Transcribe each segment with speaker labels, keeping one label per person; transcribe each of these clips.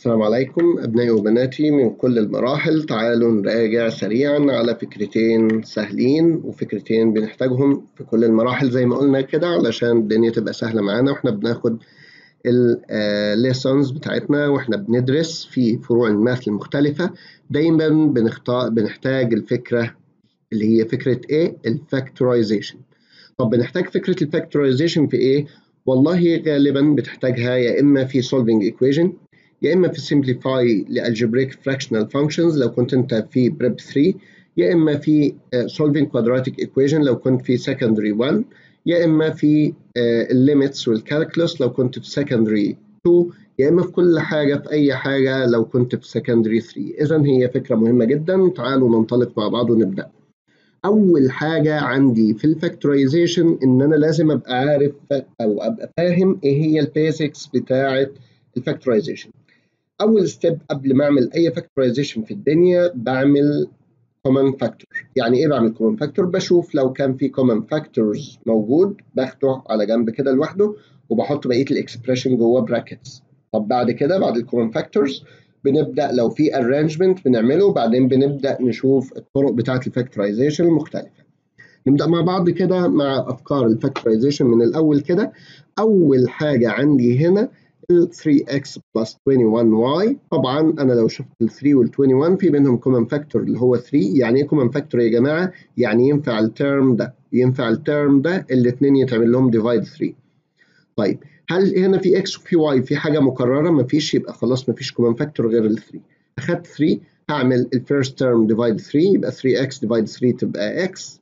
Speaker 1: السلام عليكم أبنائي وبناتي من كل المراحل تعالوا نراجع سريعا على فكرتين سهلين وفكرتين بنحتاجهم في كل المراحل زي ما قلنا كده علشان الدنيا تبقى سهلة معانا واحنا بناخد الليسونز بتاعتنا واحنا بندرس في فروع الماث المختلفة دايما بنختار بنحتاج الفكرة اللي هي فكرة ايه؟ الفاكتورايزيشن طب بنحتاج فكرة الفاكتورايزيشن في ايه؟ والله غالبا بتحتاجها يا اما في solving equation يا اما في simplify لالجبريك fractional functions لو كنت انت في بريب 3 يا اما في solving quadratic equation لو كنت في secondary 1 يا اما في الليميتس والكالكولس لو كنت في secondary 2 يا اما في كل حاجه في اي حاجه لو كنت في secondary 3 اذا هي فكره مهمه جدا تعالوا ننطلق مع بعض ونبدا اول حاجه عندي في الفاكتورايزيشن ان انا لازم ابقى عارف او ابقى فاهم ايه هي البيزكس بتاعه الفاكتورايزيشن اول ستيب قبل ما اعمل اي فاكتورايزيشن في الدنيا بعمل كومن فاكتور يعني ايه بعمل كومن فاكتور بشوف لو كان في كومن فاكتورز موجود باخده على جنب كده لوحده وبحط بقيه الاكسبريشن جوه براكتس طب بعد كده بعد الكومن فاكتورز بنبدا لو في arrangement بنعمله وبعدين بنبدا نشوف الطرق بتاعه الفاكتورايزيشن المختلفه نبدا مع بعض كده مع افكار الفاكتورايزيشن من الاول كده اول حاجه عندي هنا ال 3x plus 21y طبعا انا لو شفت ال 3 وال 21 في بينهم كومن فاكتور اللي هو 3 يعني ايه كومن فاكتور يا جماعه يعني ينفع الترم ده ينفع الترم ده الاثنين يتعمل لهم ديفايد 3 طيب هل هنا في x وفي y في حاجه مكرره مفيش يبقى خلاص مفيش كومن فاكتور غير ال 3 اخدت 3 هعمل الفيرست ترم ديفايد 3 يبقى 3x ديفايد 3 تبقى x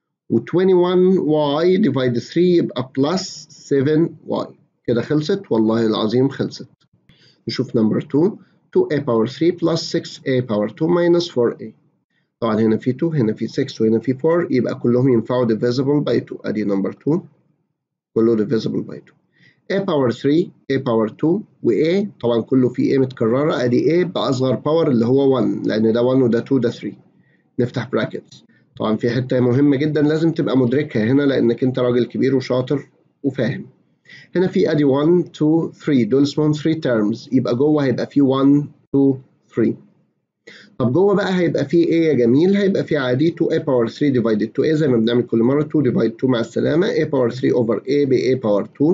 Speaker 1: و21y ديفايد 3 يبقى بلس 7y كده خلصت والله العظيم خلصت نشوف نمبر 2 2a باور 3 بلس 6a باور 2 minus 4a طبعا هنا في 2 هنا في 6 وهنا في 4 يبقى كلهم ينفعوا divisible by 2 ادي نمبر 2 كله divisible by 2 a باور 3 a باور 2 و a طبعا كله فيه a متكرره ادي a باصغر باور اللي هو 1 لان ده 1 وده 2 ده 3 نفتح براكتس طبعا في حته مهمه جدا لازم تبقى مدركها هنا لانك انت راجل كبير وشاطر وفاهم هنا في ادي 1 2 3 دول اسمهم 3 تيرمز يبقى جوه هيبقى في 1 2 3 طب جوه بقى هيبقى في ايه يا جميل هيبقى في عادي 2a باور 3 ديفايدد 2a زي ما بنعمل كل مره 2 ديفايد 2 مع السلامه a باور 3 اوفر a ب a باور 2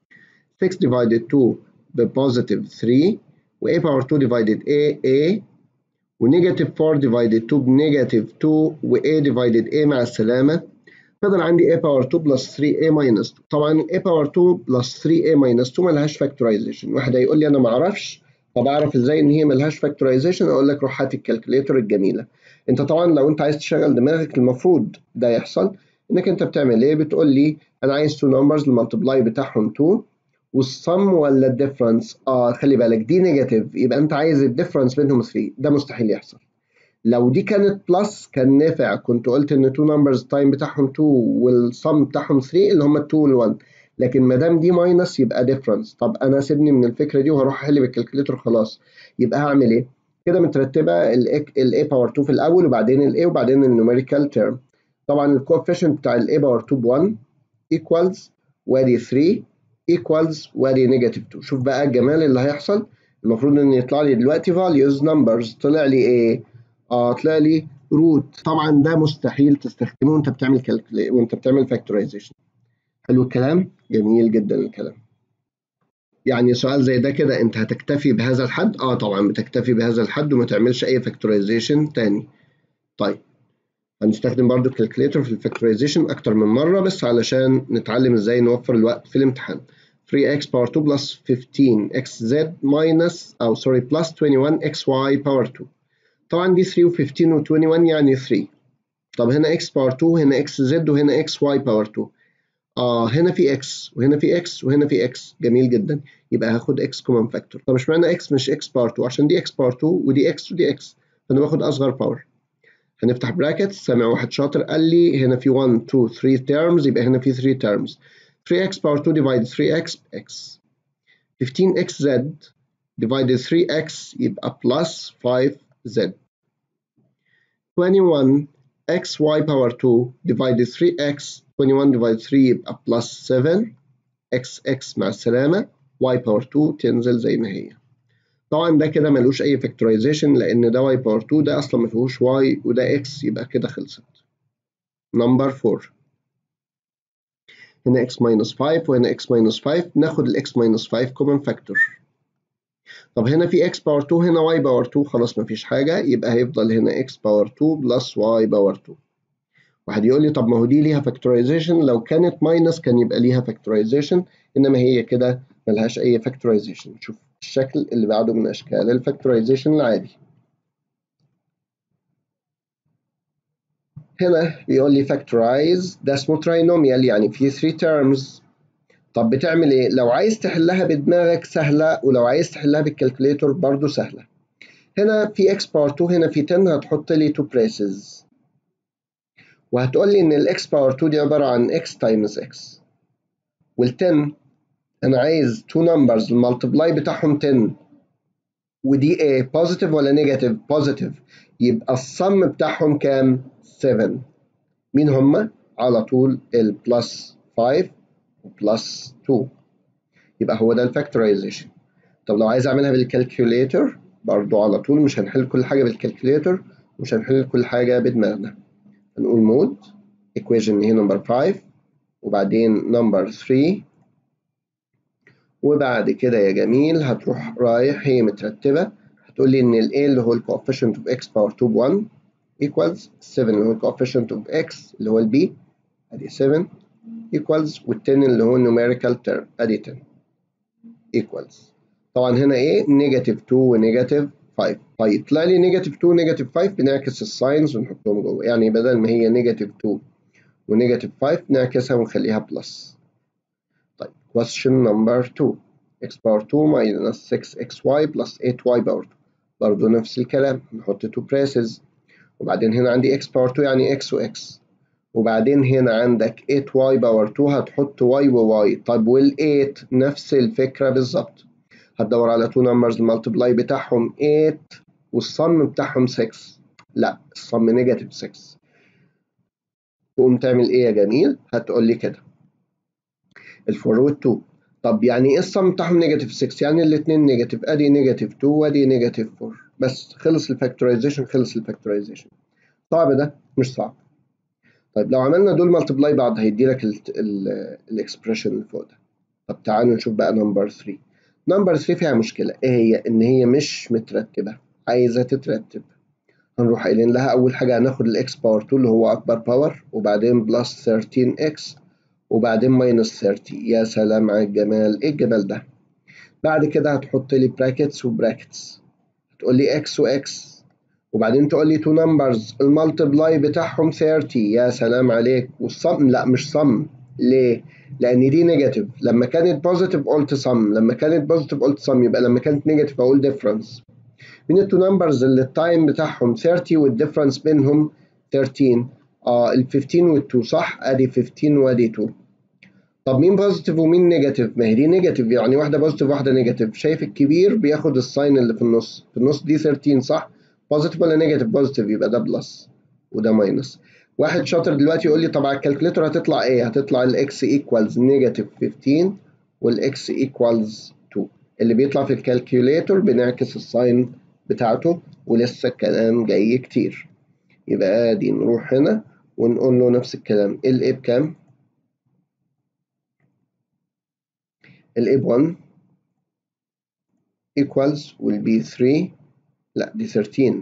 Speaker 1: 6 ديفايدد 2 ببوزيتيف 3 و a باور 2 ديفايدد a a ونيجاتيف 4 ديفايدد 2 بنيجاتيف 2 و a ديفايدد a مع السلامه فضل عندي a باور 2 بلس 3a ماينس 2 طبعا a باور 2 بلس 3a ماينس 2 ملهاش فاكتورايزيشن واحد هيقول لي انا ما اعرفش طب اعرف ازاي ان هي ملهاش فاكتورايزيشن اقول لك روح هات الكالكوليتر الجميله انت طبعا لو انت عايز تشغل دماغك المفروض ده يحصل انك انت بتعمل ايه بتقول لي انا عايز تو نمبرز المالتبلاي بتاعهم 2 والصم ولا الديفرنس اه خلي بالك دي نيجاتيف يبقى انت عايز الديفرنس بينهم 3 ده مستحيل يحصل لو دي كانت بلس كان نافع كنت قلت ان 2 نمبرز التايم بتاعهم 2 والصم بتاعهم 3 اللي هم 2 وال 1 لكن ما دام دي ماينس يبقى ديفرنس طب انا سيبني من الفكره دي وهروح احل بالكالكوليتر خلاص يبقى هعمل ايه كده مترتبه الاي باور 2 في الاول وبعدين الاي وبعدين النوميريكال تيرم طبعا الكوفيشنت بتاع الاي باور 2 ب 1 ايكوالز وادي 3 ايكوالز وادي نيجاتيف 2 شوف بقى الجمال اللي هيحصل المفروض ان يطلع لي دلوقتي فاليوز نمبرز طلع لي ايه اه طلع لي روت طبعا ده مستحيل تستخدمه وانت بتعمل كالكولي وانت بتعمل فاكتورايزيشن حلو الكلام جميل جدا الكلام يعني سؤال زي ده كده انت هتكتفي بهذا الحد اه طبعا بتكتفي بهذا الحد وما تعملش اي فاكتورايزيشن تاني طيب هنستخدم برضو الكالكوليتر في الفاكتورايزيشن اكتر من مره بس علشان نتعلم ازاي نوفر الوقت في الامتحان 3x باور 2 بلس 15xz ماينس او سوري بلس 21xy باور 2 طبعا دي 3 و15 و21 يعني 3 طب هنا x باور 2 هنا xz وهنا xy باور 2 اه هنا في x وهنا في x وهنا في x جميل جدا يبقى هاخد x كومن فاكتور طب اشمعنى x مش x باور 2 عشان دي x باور 2 ودي x ودي x فانا باخد اصغر باور هنفتح براكت سامع واحد شاطر قال لي هنا في 1 2 3 تيرمز يبقى هنا في 3 تيرمز 3x باور 2 ديفايد 3x x 15xz ديفايد 3x يبقى بلس 5z 21 xy power 2 divided 3x 21 divided 3 يبقى plus 7 xx مع السلامة y power 2 تنزل زي ما هي طبعا ده كده ملوش اي فاكتورايزيشن لان ده y باور 2 ده اصلا ما فيهوش y وده x يبقى كده خلصت نمبر 4 هنا x minus 5 وهنا x minus 5 ناخد ال x minus 5 common factor طب هنا في x باور 2 هنا y باور 2 خلاص مفيش حاجة يبقى هيفضل هنا x باور 2 بلس y باور 2 واحد يقول لي طب ما هو دي ليها فاكتورايزيشن لو كانت ماينس كان يبقى ليها فاكتورايزيشن انما هي كده ملهاش اي فاكتورايزيشن نشوف الشكل اللي بعده من اشكال الفاكتورايزيشن العادي هنا بيقول لي فاكتورايز ده اسمه تراينوميال يعني فيه 3 terms طب بتعمل ايه؟ لو عايز تحلها بدماغك سهلة ولو عايز تحلها بالكالكوليتور برضو سهلة. هنا في x باور 2 هنا في 10 هتحط لي 2 braces. وهتقول لي ان الاكس باور 2 دي عبارة عن x تايمز x. وال 10 انا عايز 2 numbers المالتبلاي بتاعهم 10 ودي ايه بوزيتيف ولا نيجاتيف؟ بوزيتيف يبقى الصم بتاعهم كام؟ 7 مين هما؟ على طول البلس 5 بلس 2 يبقى هو ده الفاكتورايزيشن طب لو عايز اعملها بالكالكوليتر برضو على طول مش هنحل كل حاجه بالكالكوليتر مش هنحل كل حاجه بدماغنا هنقول مود equation هي نمبر 5 وبعدين نمبر 3 وبعد كده يا جميل هتروح رايح هي مترتبه هتقول لي ان ال A اللي هو ال coefficient of x power 2 ب 1 equals 7 اللي هو ال coefficient of x اللي هو ال B ادي 7 equals وال10 اللي هو numerical term ادي 10 equals طبعا هنا ايه نيجاتيف 2 ونيجاتيف 5 طيب طلع لي نيجاتيف 2 ونيجاتيف 5 بنعكس الساينز ونحطهم جوه يعني بدل ما هي نيجاتيف 2 ونيجاتيف 5 نعكسها ونخليها بلس طيب question number 2 x power 2 minus 6xy plus 8y power 2 برضه نفس الكلام نحط 2 braces وبعدين هنا عندي x power 2 يعني x و x وبعدين هنا عندك 8y باور 2 هتحط y و y طب وال 8 نفس الفكرة بالظبط هتدور على 2 numbers المالتبلاي بتاعهم 8 والصم بتاعهم 6 لا الصم نيجاتيف 6 تقوم تعمل ايه يا جميل هتقول لي كده الفورورد 2 طب يعني ايه الصم بتاعهم نيجاتيف 6 يعني الاثنين نيجاتيف ادي نيجاتيف 2 وادي نيجاتيف 4 بس خلص الفاكتورايزيشن خلص الفاكتورايزيشن صعب ده مش صعب طيب لو عملنا دول مالتبلاي بعض هيدي لك الاكسبريشن اللي فوق ده طب تعالوا نشوف بقى نمبر 3 نمبر 3 فيها مشكله ايه هي ان هي مش مترتبه عايزه تترتب هنروح قايلين لها اول حاجه هناخد الاكس باور 2 اللي هو اكبر باور وبعدين بلس 13 اكس وبعدين ماينس 30 يا سلام على الجمال ايه الجمال ده بعد كده هتحط لي براكتس وبراكتس هتقول لي اكس واكس وبعدين تقول لي تو نمبرز المالتبلاي بتاعهم 30 يا سلام عليك والصم لا مش صم ليه؟ لان دي نيجاتيف لما كانت بوزيتيف قلت صم لما كانت بوزيتيف قلت صم يبقى لما كانت نيجاتيف اقول ديفرنس من التو نمبرز اللي التايم بتاعهم 30 والديفرنس بينهم 13 اه ال 15 وال2 صح ادي 15 وادي 2 طب مين بوزيتيف ومين نيجاتيف ما هي دي نيجاتيف يعني واحده بوزيتيف واحده نيجاتيف شايف الكبير بياخد الساين اللي في النص في النص دي 13 صح بوزيتيف ولا نيجاتيف بوزيتيف يبقى ده بلس وده ماينس واحد شاطر دلوقتي يقول لي طب على الكالكوليتر هتطلع ايه هتطلع الاكس ايكوالز نيجاتيف 15 والاكس ايكوالز 2 اللي بيطلع في الكالكوليتر بنعكس الساين بتاعته ولسه الكلام جاي كتير يبقى ادي نروح هنا ونقول له نفس الكلام الاي بكام الاي ب 1 equals والبي 3 لا دي 13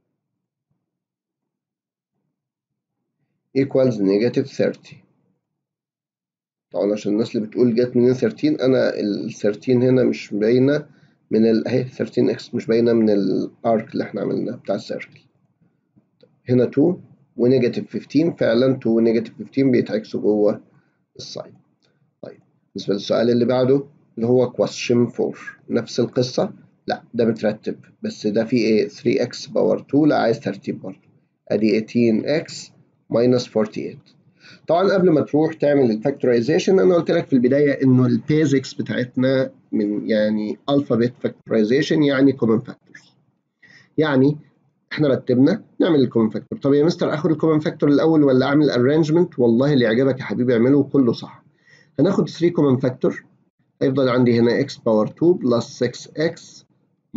Speaker 1: equals negative 30 طبعا عشان الناس اللي بتقول جت منين 13 انا ال 13 هنا مش باينه من ال اهي 13 اكس مش باينه من الارك اللي احنا عملناه بتاع السيركل هنا 2 ونيجاتيف 15 فعلا 2 ونيجاتيف 15 بيتعكسوا جوه الساين طيب بالنسبه للسؤال اللي بعده اللي هو question 4 نفس القصه لا ده مترتب بس ده فيه ايه 3x باور 2 لا عايز ترتيب برضه ادي 18x minus 48 طبعا قبل ما تروح تعمل الفاكتورايزيشن انا قلت لك في البدايه انه البيزكس بتاعتنا من يعني الفابت فاكتورايزيشن يعني كومن فاكتورز يعني احنا رتبنا نعمل الكومن فاكتور طب يا مستر اخد الكومن فاكتور الاول ولا اعمل ارانجمنت والله اللي يعجبك يا حبيبي اعمله كله صح هناخد 3 كومن فاكتور هيفضل عندي هنا x باور 2 بلس 6x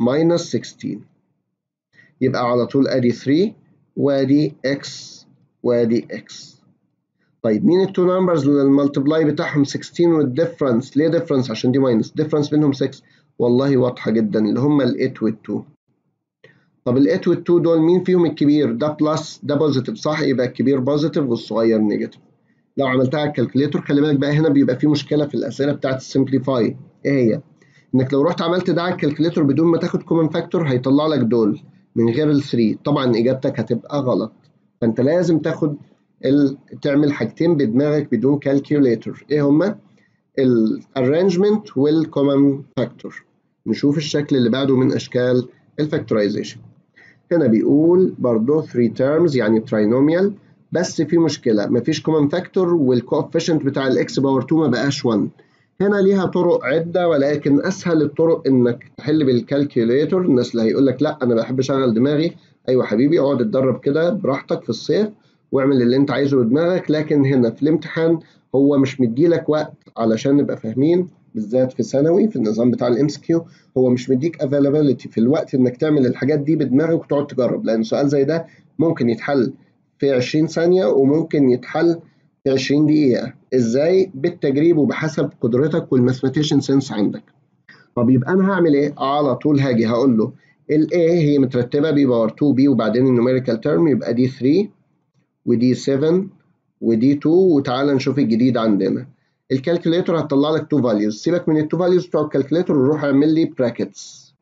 Speaker 1: minus 16 يبقى على طول ادي 3 وادي x وادي x طيب مين التو نمبرز اللي الملتبلاي بتاعهم 16 والديفرنس ليه ديفرنس عشان دي ماينس ديفرنس بينهم 6 والله واضحه جدا اللي هم ال 8 وال 2 طب ال 8 وال 2 دول مين فيهم الكبير ده بلس ده بوزيتيف صح يبقى الكبير بوزيتيف والصغير نيجاتيف لو عملتها على الكالكوليتور خلي بالك بقى هنا بيبقى في مشكله في الاسئله بتاعت السمبليفاي ايه هي انك لو رحت عملت ده على الكالكوليتور بدون ما تاخد كومن فاكتور هيطلع لك دول من غير ال 3 طبعا اجابتك هتبقى غلط فانت لازم تاخد ال... تعمل حاجتين بدماغك بدون كالكوليتور ايه هما الارانجمنت والكومن فاكتور نشوف الشكل اللي بعده من اشكال الفاكتورايزيشن هنا بيقول برضه 3 terms يعني تراينوميال بس في مشكله مفيش كومن فاكتور والكوفيشنت بتاع الاكس باور 2 ما بقاش 1 هنا ليها طرق عده ولكن اسهل الطرق انك تحل بالكالكوليتور الناس اللي هيقول لك لا انا بحب اشغل دماغي ايوه حبيبي اقعد اتدرب كده براحتك في الصيف واعمل اللي انت عايزه بدماغك لكن هنا في الامتحان هو مش مديلك وقت علشان نبقى فاهمين بالذات في ثانوي في النظام بتاع الام كيو هو مش مديك افيلابيلتي في الوقت انك تعمل الحاجات دي بدماغك وتقعد تجرب لان سؤال زي ده ممكن يتحل في 20 ثانيه وممكن يتحل في 20 دقيقه ازاي بالتجريب وبحسب قدرتك والماثماتيشن سنس عندك طب يبقى انا هعمل ايه على طول هاجي هقول له ال A هي مترتبه ب باور 2 b وبعدين النوميريكال تيرم يبقى دي 3 ودي 7 ودي 2 وتعالى نشوف الجديد عندنا الكالكوليتور هتطلع لك تو فاليوز سيبك من التو فاليوز بتوع الكالكوليتور وروح اعمل لي براكتس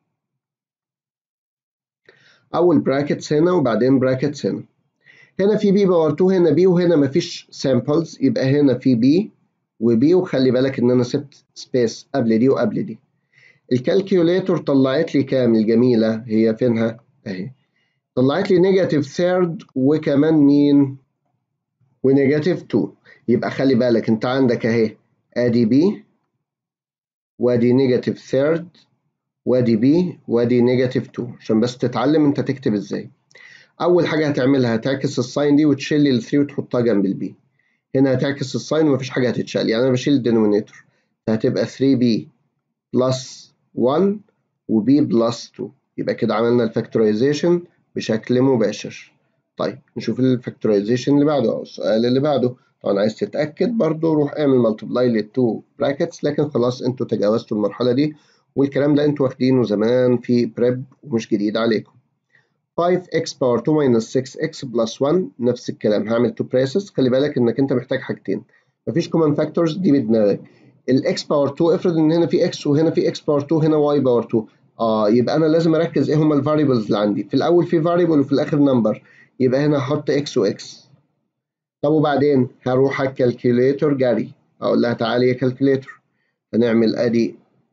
Speaker 1: اول براكتس هنا وبعدين براكتس هنا هنا في بي باور 2 هنا بي وهنا مفيش سامبلز يبقى هنا في بي وبي وخلي بالك ان انا سبت سبيس قبل دي وقبل دي الكالكوليتور طلعت لي كام الجميله هي فينها اهي طلعت لي نيجاتيف ثيرد وكمان مين ونيجاتيف 2 يبقى خلي بالك انت عندك اهي ادي بي وادي نيجاتيف ثيرد وادي بي وادي نيجاتيف 2 عشان بس تتعلم انت تكتب ازاي اول حاجه هتعملها هتعكس الساين دي وتشيل ال 3 وتحطها جنب البي هنا هتعكس الساين ومفيش حاجه هتتشال يعني انا بشيل الدينومينيتور فهتبقى 3b بلس 1 وb بلس 2 يبقى كده عملنا الفاكتورايزيشن بشكل مباشر طيب نشوف الفاكتورايزيشن اللي بعده او السؤال اللي بعده طبعا عايز تتاكد برضو روح اعمل ملتبلاي للتو براكتس لكن خلاص انتوا تجاوزتوا المرحله دي والكلام ده انتوا واخدينه زمان في بريب ومش جديد عليكم 5x باور 2 minus 6x plus 1 نفس الكلام هعمل تو بريسز خلي بالك انك انت محتاج حاجتين مفيش كومن فاكتورز دي بدماغك الاكس باور 2 افرض ان هنا في x وهنا في x باور 2 هنا y باور 2 اه يبقى انا لازم اركز ايه هما الفاريبلز اللي عندي في الاول في فاريبل وفي الاخر نمبر يبقى هنا هحط x وx طب وبعدين هروح على الكالكوليتور جري اقول لها تعالي يا كالكوليتور هنعمل ادي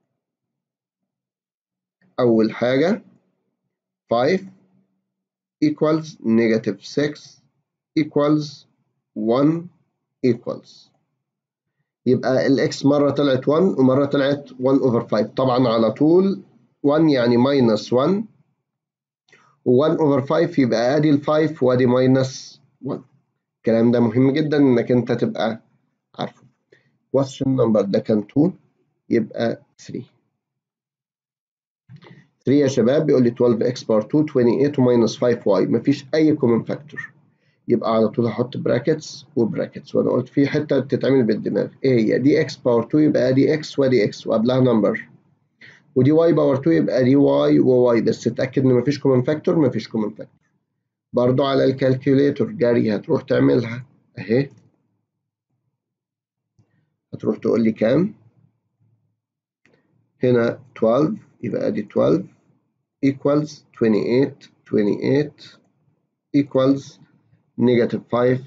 Speaker 1: اول حاجه 5 equals negative 6 equals 1 equals يبقى الاكس مرة طلعت 1 ومرة طلعت 1 over 5 طبعا على طول 1 يعني minus 1 و1 over 5 يبقى ادي ال 5 وادي minus 1 الكلام ده مهم جدا انك انت تبقى عارفه question number ده كان 2 يبقى 3 3 يا شباب بيقول لي 12x بار 2 28 وماينس 5y مفيش أي كومن فاكتور يبقى على طول هحط براكتس وبراكتس وأنا قلت في حتة بتتعمل بالدماغ إيه هي دي x باور 2 يبقى دي x ودي x وقبلها نمبر ودي y باور 2 يبقى دي y وy بس اتأكد إن مفيش كومن فاكتور مفيش كومن فاكتور برضو على الكالكوليتور جري هتروح تعملها أهي هتروح تقول لي كام هنا 12 يبقى دي 12 equals 28 28 equals negative 5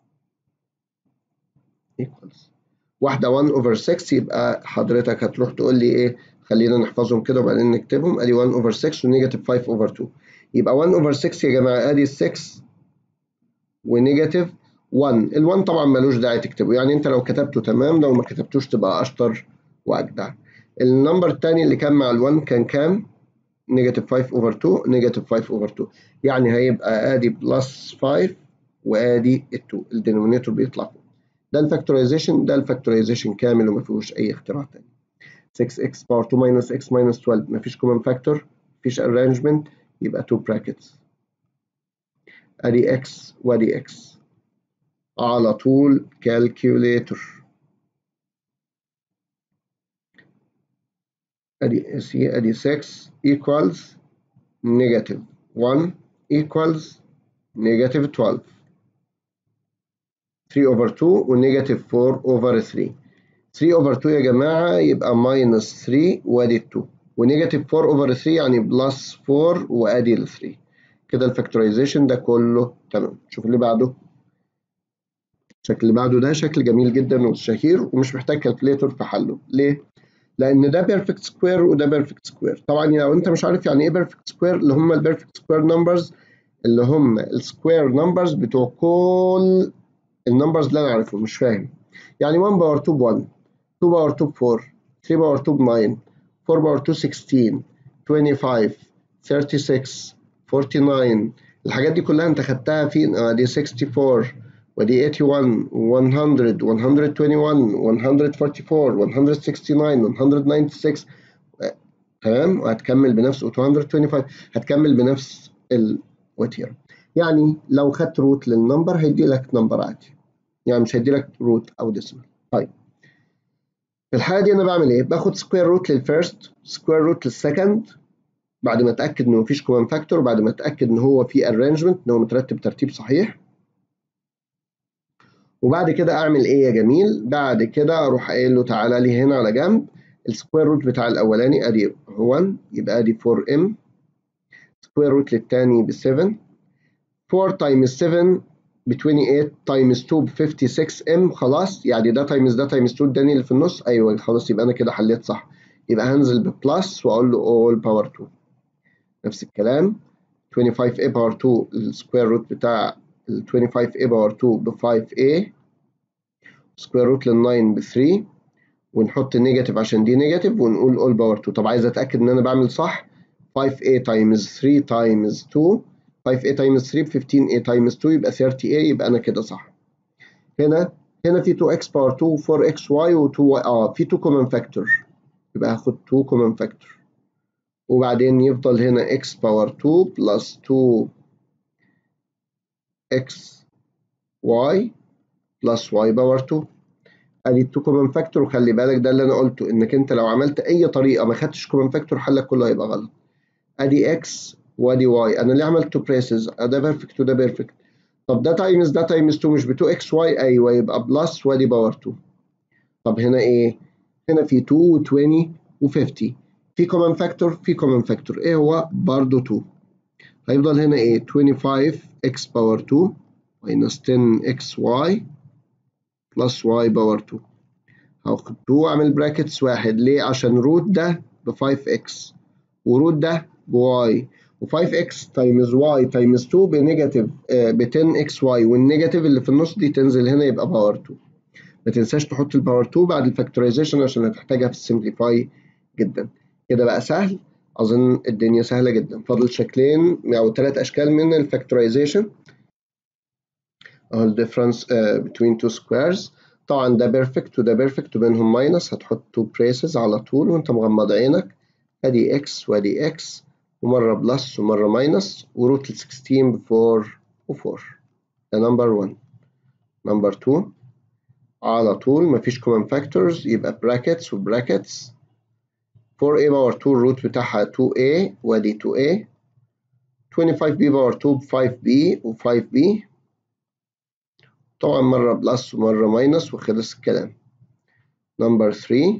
Speaker 1: equals واحدة 1 over 6 يبقى حضرتك هتروح تقول لي ايه خلينا نحفظهم كده وبعدين نكتبهم ادي 1 over 6 ونيجاتيف 5 over 2 يبقى 1 over 6 يا جماعة ادي 6 ونيجاتيف 1 ال 1 طبعا ملوش داعي تكتبه يعني انت لو كتبته تمام لو ما كتبتوش تبقى اشطر واجدع النمبر الثاني اللي كان مع ال 1 كان كام؟ نيجاتيف 5 اوفر 2 نيجاتيف 5 اوفر 2 يعني هيبقى ادي بلس 5 وادي ال 2 الدينومينيتور بيطلع فوق ده الفاكتورايزيشن ده الفاكتورايزيشن كامل وما فيهوش اي اختراع تاني 6x باور 2 minus x minus 12 ما فيش كومن فاكتور مفيش arrangement يبقى two brackets ادي x وادي x على طول calculator ادي سي ادي 6 equals negative 1 equals negative 12 3 over 2 ونيجاتيف 4 over 3 3 over 2 يا جماعة يبقى minus 3 وادي 2 ونيجاتيف 4 over 3 يعني بلس 4 وادي ال 3 كده الفاكتورايزيشن ده كله تمام شوف اللي بعده الشكل اللي بعده ده شكل جميل جدا وشهير ومش محتاج كالكوليتور في حله ليه؟ لان ده بيرفكت سكوير وده بيرفكت سكوير طبعا لو انت مش عارف يعني ايه بيرفكت سكوير اللي هم البيرفكت سكوير نمبرز اللي هم السكوير نمبرز بتوع كل النمبرز اللي انا عارفهم مش فاهم يعني 1 باور 2 ب 1 2 باور 2 ب 4 3 باور 2 ب 9 4 باور 2 16 25 36 49 الحاجات دي كلها انت خدتها فين؟ اه دي 64 ودي 81 100 121 144 169 196 تمام وهتكمل بنفس 225 هتكمل بنفس الوتير يعني لو خدت روت للنمبر هيدي لك نمبر عادي يعني مش هيدي لك روت او ديسمال طيب في الحاله دي انا بعمل ايه باخد سكوير روت للفيرست سكوير روت للسكند بعد ما اتاكد انه مفيش كومن فاكتور بعد ما اتاكد ان هو في ارانجمنت ان هو مترتب ترتيب صحيح وبعد كده اعمل ايه يا جميل بعد كده اروح قايل له تعالى لي هنا على جنب السكوير روت بتاع الاولاني ادي 1 يبقى ادي 4 ام سكوير روت للتاني ب 7 4 تايمز 7 ب 28 تايمز 2 ب 56 ام خلاص يعني ده تايمز ده تايمز 2 اداني اللي في النص ايوه خلاص يبقى انا كده حليت صح يبقى هنزل ببلس واقول له all باور 2 نفس الكلام 25a باور 2 السكوير روت بتاع ال 25a باور 2 ب 5a سكوير روت لل 9 ب 3 ونحط نيجاتيف عشان دي نيجاتيف ونقول all باور 2 طب عايز اتاكد ان انا بعمل صح 5a تايمز 3 تايمز 2 5a تايمز 3 ب 15a تايمز 2 يبقى 30a يبقى انا كده صح هنا هنا في 2x باور 2 4xy و2 اه في 2 كومن فاكتور يبقى هاخد 2 كومن فاكتور وبعدين يفضل هنا x باور 2 بلس 2 x y بلس y باور 2 ادي 2 كومن فاكتور وخلي بالك ده اللي انا قلته انك انت لو عملت اي طريقه ما خدتش كومن فاكتور حلك كله هيبقى غلط ادي x وادي y انا ليه عملت 2 بريسز ده بيرفكت وده بيرفكت طب ده تايمز ده تايمز 2 مش ب 2 x y ايوه يبقى بلس وادي باور 2 طب هنا ايه هنا في 2 و20 و50 في كومن فاكتور في كومن فاكتور ايه هو برضه 2 هيفضل هنا ايه 25x باور 2 minus 10xy plus y باور 2 هاخد 2 اعمل براكتس واحد ليه عشان روت ده ب 5x وروت ده ب y و5x تايمز y تايمز 2 بنيجاتيف ب 10xy والنيجاتيف اللي في النص دي تنزل هنا يبقى باور 2 ما تنساش تحط الباور 2 بعد الفاكتورايزيشن عشان هتحتاجها في السمبليفاي جدا كده بقى سهل اظن الدنيا سهله جدا فاضل شكلين او ثلاث اشكال من الفاكتورايزيشن اهو الديفرنس بين تو سكويرز طبعا ده بيرفكت وده بيرفكت وبينهم ماينس هتحط تو بريسز على طول وانت مغمض عينك ادي اكس وادي اكس ومره بلس ومره ماينس وروت ال 16 ب 4 و4 ده نمبر 1 نمبر 2 على طول مفيش كومن فاكتورز يبقى براكتس وبراكتس 4a باور 2 الروت بتاعها 2a وادي 2a 25b باور 2 ب 5b و 5b طبعا مرة بلس ومرة ماينس وخلص الكلام نمبر 3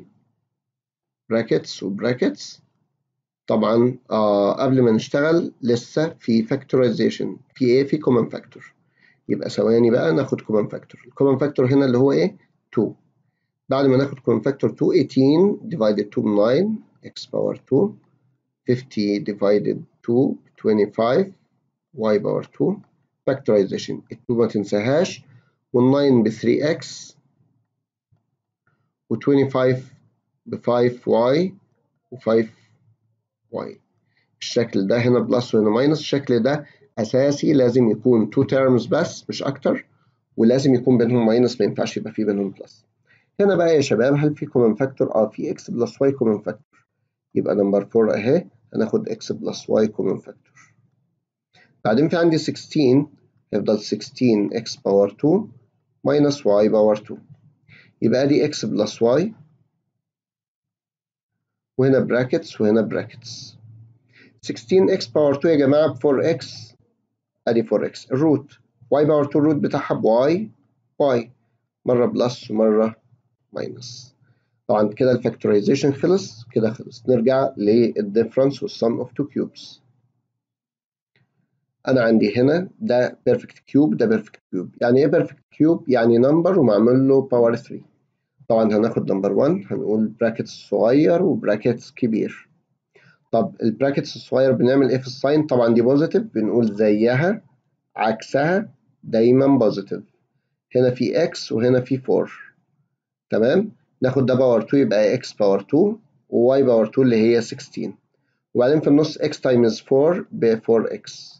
Speaker 1: براكتس وبراكتس طبعا آه قبل ما نشتغل لسه في فاكتورايزيشن في ايه في كومن فاكتور يبقى ثواني بقى ناخد كومن فاكتور الكومن فاكتور هنا اللي هو ايه 2 بعد ما ناخد كومن فاكتور 2 18 divided 2 ب 9 x باور 2 50 divided 2 25 y باور 2 فاكتورايزيشن ال 2 ما تنساهاش وال 9 ب 3x و 25 ب 5y و 5y الشكل ده هنا بلس وهنا ماينس الشكل ده اساسي لازم يكون 2 terms بس مش اكتر ولازم يكون بينهم ماينس ما ينفعش يبقى في بينهم بلس هنا بقى يا شباب هل في كومن فاكتور اه في x بلس y كومن فاكتور يبقى نمبر 4 اهي هناخد x بلس y common factor بعدين في عندي 16 هيفضل 16x باور 2 minus y باور 2 يبقى دي x بلس y وهنا براكتس وهنا براكتس 16x باور 2 يا جماعة ب 4x ادي 4x الروت y باور 2 الروت بتاعها ب y y مرة بلس ومرة ماينس طبعا كده الفاكتورايزيشن خلص كده خلص نرجع للديفرنس والسم اوف تو كيوبس انا عندي هنا ده بيرفكت كيوب ده بيرفكت كيوب يعني ايه بيرفكت كيوب يعني نمبر ومعمول له باور 3 طبعا هناخد نمبر 1 هنقول براكتس صغير وبراكتس كبير طب البراكتس الصغير بنعمل ايه في الساين طبعا دي بوزيتيف بنقول زيها عكسها دايما بوزيتيف هنا في اكس وهنا في 4 تمام ناخد ده باور 2 يبقى x باور 2 و y باور 2 اللي هي 16 وبعدين في النص x تايمز 4 ب 4x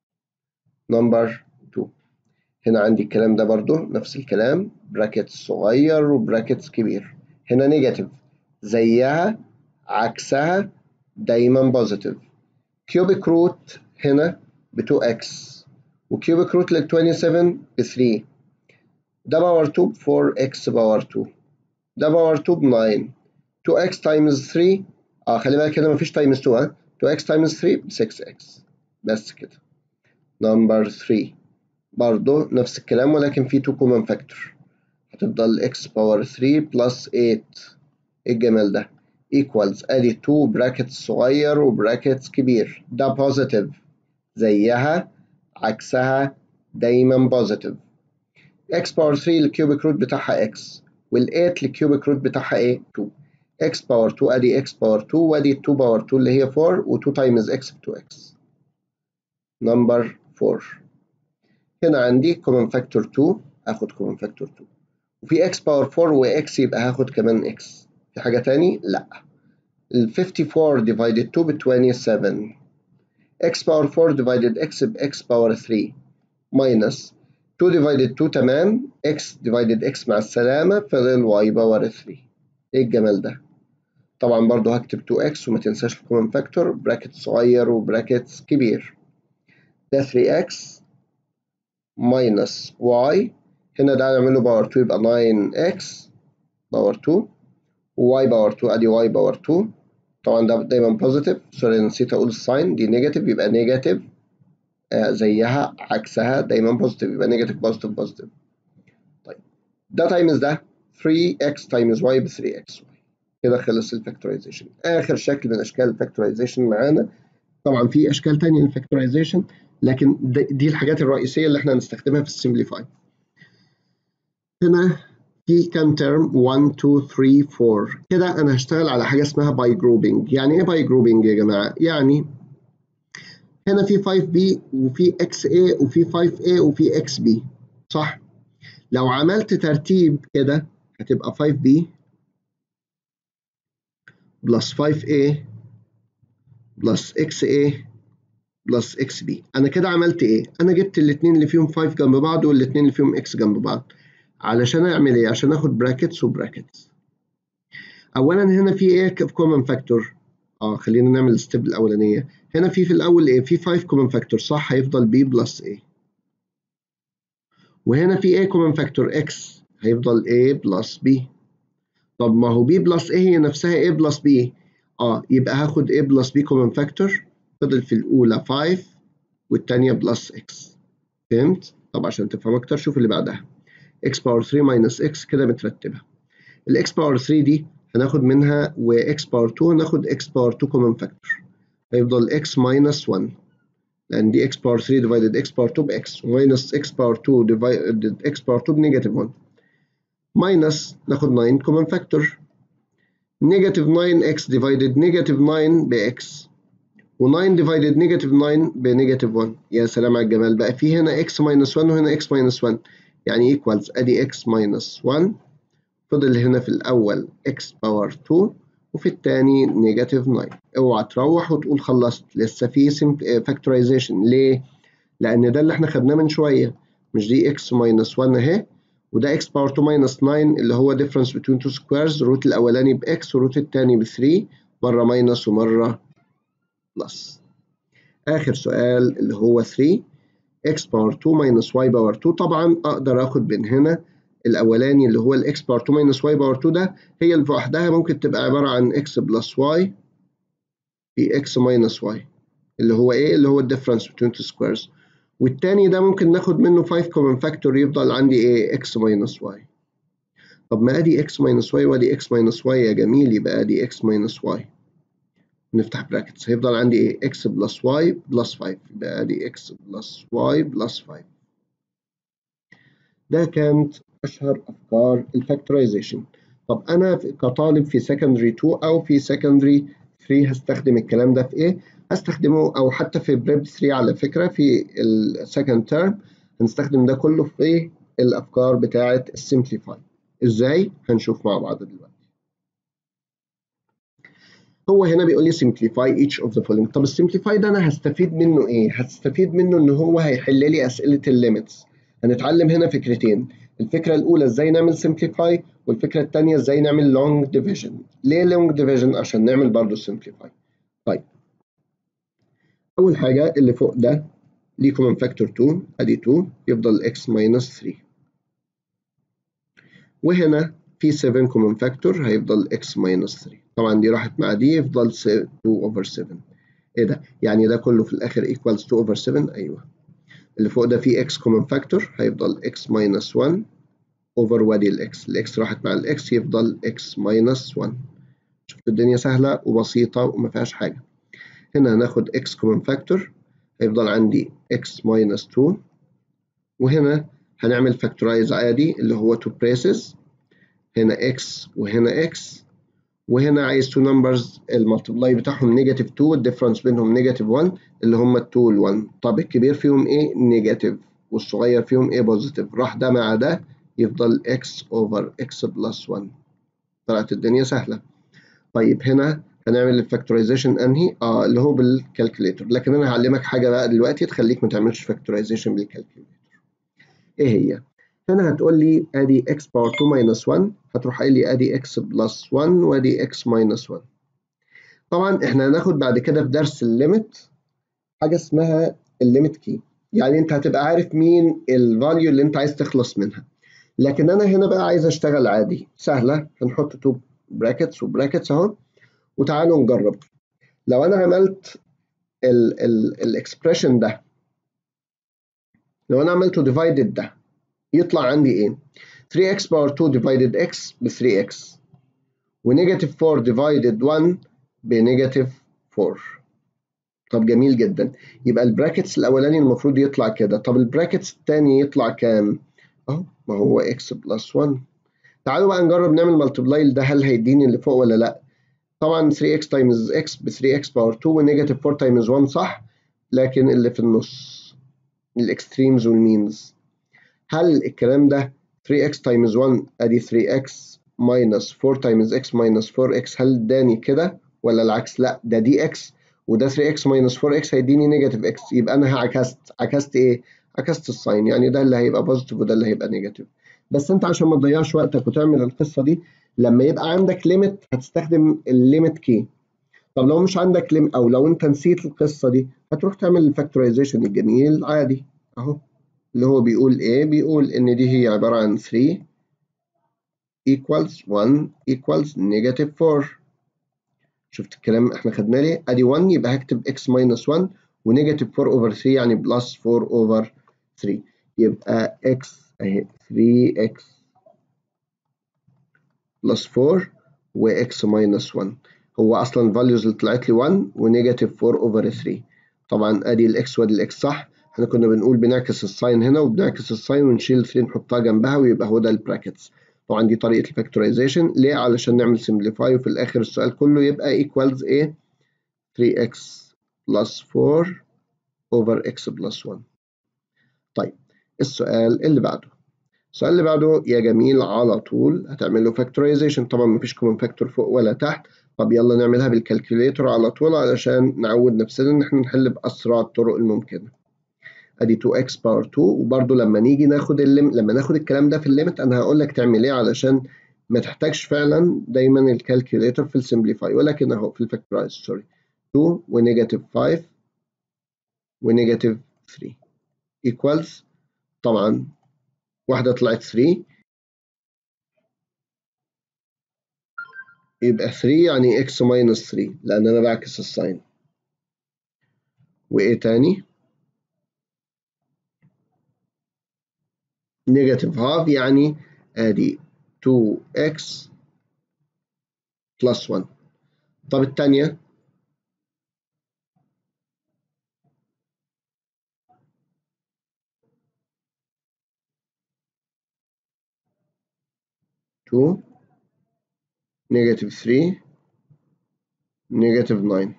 Speaker 1: نمبر 2 هنا عندي الكلام ده برضو نفس الكلام براكت صغير وبراكت كبير هنا نيجاتيف زيها عكسها دايما بوزيتيف كيوبيك روت هنا ب 2x وكيوبيك روت لل 27 ب 3 ده باور 2 ب 4x باور 2 ده باور 2 ب 9 2x تايمز 3 اه خلي بالك هنا مفيش تايمز 2 ها 2x تايمز 3 ب 6x بس كده نمبر 3 برضه نفس الكلام ولكن في 2 كومن فاكتور هتفضل x باور 3 بلس 8 ايه الجمال ده equals ادي 2 براكت صغير وبراكت كبير ده بوزيتيف زيها عكسها دايما بوزيتيف x باور 3 الكيوبيك روت بتاعها x وال8 الكيوبيك روت بتاعها ايه 2 x باور 2 ادي x باور 2 وادي 2 باور 2 اللي هي 4 و2 تايمز x ب 2x نمبر 4 هنا عندي كومن فاكتور 2 اخد كومن فاكتور 2 وفي x باور 4 وx يبقى هاخد كمان x في حاجة تاني؟ لا ال 54 divided 2 ب 27 x باور 4 divided x ب x باور 3 minus 2 divided 2 تمام x divided x مع السلامة فضل y باور 3 ايه الجمال ده طبعا برضو هكتب 2x وما تنساش الكومن فاكتور براكت صغير وبراكت كبير ده 3x minus y هنا ده هنعمله باور 2 يبقى 9x باور 2 y باور 2 ادي y باور 2 طبعا ده دايما بوزيتيف سوري نسيت اقول الساين دي نيجاتيف يبقى نيجاتيف آه زيها عكسها دايما بوزيتيف يبقى نيجاتيف بوزيتيف بوزيتيف طيب ده تايمز ده 3x تايمز y ب 3xy كده خلص الفاكتورايزيشن اخر شكل من اشكال الفاكتورايزيشن معانا طبعا في اشكال تانية للفاكتورايزيشن لكن دي الحاجات الرئيسيه اللي احنا هنستخدمها في السمبليفاي هنا في كام ترم 1 2 3 4 كده انا هشتغل على حاجه اسمها باي جروبنج يعني ايه باي جروبنج يا جماعه يعني هنا في 5b وفي xa وفي 5a وفي xb صح لو عملت ترتيب كده هتبقى 5b بلس 5a بلس xa بلس xb انا كده عملت ايه انا جبت الاثنين اللي فيهم 5 جنب بعض والاثنين اللي فيهم x جنب بعض علشان اعمل ايه عشان اخد براكتس وبراكتس اولا هنا في ايه في كومن فاكتور اه خلينا نعمل الستيب الاولانيه هنا في في الاول ايه في 5 كومن فاكتور صح هيفضل b بلس a وهنا في a كومن فاكتور x هيفضل a بلس b طب ما هو b بلس a هي نفسها a بلس b اه يبقى هاخد a بلس b كومن فاكتور فضل في الاولى 5 والثانيه بلس x فهمت طب عشان تفهم اكتر شوف اللي بعدها x باور 3 minus x كده مترتبة ال x باور 3 دي هناخد منها و x باور 2 هناخد x باور 2 common factor هيفضل x minus 1 لأن دي x باور 3 divided x باور 2 ب x minus x باور 2 divided x باور 2 بنيجاتيف 1 minus ناخد 9 common factor نيجاتيف 9x divided نيجاتيف 9 ب x و 9 divided نيجاتيف 9 بنيجاتيف 1 يا سلام على الجمال بقى في هنا x minus 1 وهنا x minus 1 يعني equals ادي x minus 1 فضل هنا في الاول x باور 2 وفي الثاني نيجاتيف 9 اوعى تروح وتقول خلصت لسه في فاكتورايزيشن ليه؟ لان ده اللي احنا خدناه من شويه مش دي x minus 1 اهي وده x باور 2 minus 9 اللي هو difference between two squares الروت الاولاني ب x والروت الثاني ب 3 مره ماينس ومره بلس آخر سؤال اللي هو 3 x باور 2 minus y باور 2 طبعا أقدر آخد من هنا الأولاني اللي هو الإكس باور 2 minus y باور 2 ده هي اللي لوحدها ممكن تبقى عبارة عن x بلس y في x minus y اللي هو إيه؟ اللي هو الديفرنس between two squares والتاني ده ممكن ناخد منه 5 common factor يفضل عندي إيه؟ x minus y طب ما ادي x minus y وادي x minus y يا جميل يبقى ادي x minus y نفتح براكتس هيفضل عندي ايه x بلس y بلس 5 يبقى ادي x بلس y بلس 5 ده كانت اشهر افكار الفاكتورايزيشن طب انا كطالب في secondary 2 او في secondary 3 هستخدم الكلام ده في ايه هستخدمه او حتى في بريب 3 على فكره في السكند تيرم هنستخدم ده كله في الافكار بتاعه السمبليفاي ازاي هنشوف مع بعض دلوقتي هو هنا بيقول لي simplify each of the following طب السمبليفاي ده انا هستفيد منه ايه هستفيد منه ان هو هيحل لي اسئله الليميتس هنتعلم هنا فكرتين الفكره الاولى ازاي نعمل simplify والفكره الثانيه ازاي نعمل long division ليه long division عشان نعمل برضو simplify طيب اول حاجه اللي فوق ده ليه common factor 2 ادي 2 يفضل x minus 3 وهنا في 7 common factor هيفضل x minus 3 طبعا دي راحت مع دي يفضل 2 over 7 ايه ده يعني ده كله في الاخر equals 2 over 7 ايوه اللي فوق ده فيه x common factor هيفضل x minus 1 over وادي الاكس الاكس راحت مع الاكس يفضل x minus 1 شفت الدنيا سهلة وبسيطة وما فيهاش حاجة هنا هناخد x common factor هيفضل عندي x minus 2 وهنا هنعمل فاكتورايز عادي اللي هو two braces هنا x وهنا x وهنا عايز two numbers المالتبلاي بتاعهم نيجاتيف 2 الديفرنس بينهم نيجاتيف 1 اللي هم ال 2 وال 1 طب الكبير فيهم ايه نيجاتيف والصغير فيهم ايه بوزيتيف راح ده مع ده يفضل x over x بلس 1 طلعت الدنيا سهلة طيب هنا هنعمل الفاكتورايزيشن انهي اه اللي هو بالكالكوليتر لكن انا هعلمك حاجة بقى دلوقتي تخليك ما تعملش فاكتورايزيشن بالكالكوليتر ايه هي هنا هتقول لي ادي x باور 2 minus 1 هتروح قايل لي ادي x بلس 1 وادي x minus 1 طبعا احنا هناخد بعد كده في درس الليميت حاجه اسمها الليميت كي يعني انت هتبقى عارف مين الفاليو اللي انت عايز تخلص منها لكن انا هنا بقى عايز اشتغل عادي سهله هنحط تو براكتس وبراكتس اهو وتعالوا نجرب لو انا عملت الاكسبريشن ده لو انا عملته ديفايدد ده يطلع عندي ايه 3x باور 2 divided x ب 3x ونيجاتيف 4 divided 1 بنيجاتيف 4 طب جميل جدا يبقى البراكتس الاولاني المفروض يطلع كده طب البراكتس الثاني يطلع كام اهو ما هو x بلس 1 تعالوا بقى نجرب نعمل ملتبلاي ده هل هيديني اللي فوق ولا لا طبعا 3x تايمز x ب 3x باور 2 ونيجاتيف 4 تايمز 1 صح لكن اللي في النص الاكستريمز والمينز هل الكلام ده 3x تايمز 1 ادي 3x minus 4 تايمز x minus 4x هل اداني كده ولا العكس لا ده دي x وده 3x minus 4x هيديني نيجاتيف x يبقى انا عكست عكست ايه عكست الساين يعني ده اللي هيبقى بوزيتيف وده اللي هيبقى نيجاتيف بس انت عشان ما تضيعش وقتك وتعمل القصه دي لما يبقى عندك ليميت هتستخدم الليميت كي طب لو مش عندك ليميت او لو انت نسيت القصه دي هتروح تعمل الفاكتورايزيشن الجميل عادي اهو اللي هو بيقول ايه بيقول ان دي هي عباره عن 3 equals 1 equals negative 4 شفت الكلام احنا خدناه ليه ادي 1 يبقى هكتب x minus 1 ونيجاتيف 4 over 3 يعني بلس 4 over 3 يبقى x اهي 3x بلس 4 و x minus 1 هو اصلا الفاليوز اللي طلعت لي 1 ونيجاتيف 4 over 3 طبعا ادي الاكس وادي الاكس صح احنا كنا بنقول بنعكس الساين هنا وبنعكس الساين ونشيل 3 نحطها جنبها ويبقى هو ده البراكتس طبعا دي طريقه الفاكتورايزيشن ليه علشان نعمل سمبليفاي وفي الاخر السؤال كله يبقى ايكوالز ايه 3x بلس 4 over x بلس 1 طيب السؤال اللي بعده السؤال اللي بعده يا جميل على طول هتعمل له فاكتورايزيشن طبعا مفيش كومن فاكتور فوق ولا تحت طب يلا نعملها بالكالكوليتر على طول علشان نعود نفسنا ان احنا نحل باسرع الطرق الممكنه ادي 2x باور 2 وبرده لما نيجي ناخد الليم لما ناخد الكلام ده في الليمت انا هقول لك تعمل ايه علشان ما تحتاجش فعلا دايما الكالكوليتر في السمبليفاي ولكن اهو في الفاكتورايز سوري 2 ونيجاتيف 5 ونيجاتيف 3 equals طبعا واحدة طلعت 3 يبقى 3 يعني x minus 3 لأن أنا بعكس الساين وإيه تاني؟ نيجاتيف هاف يعني ادي 2x بلس 1 طب الثانية two negative three negative nine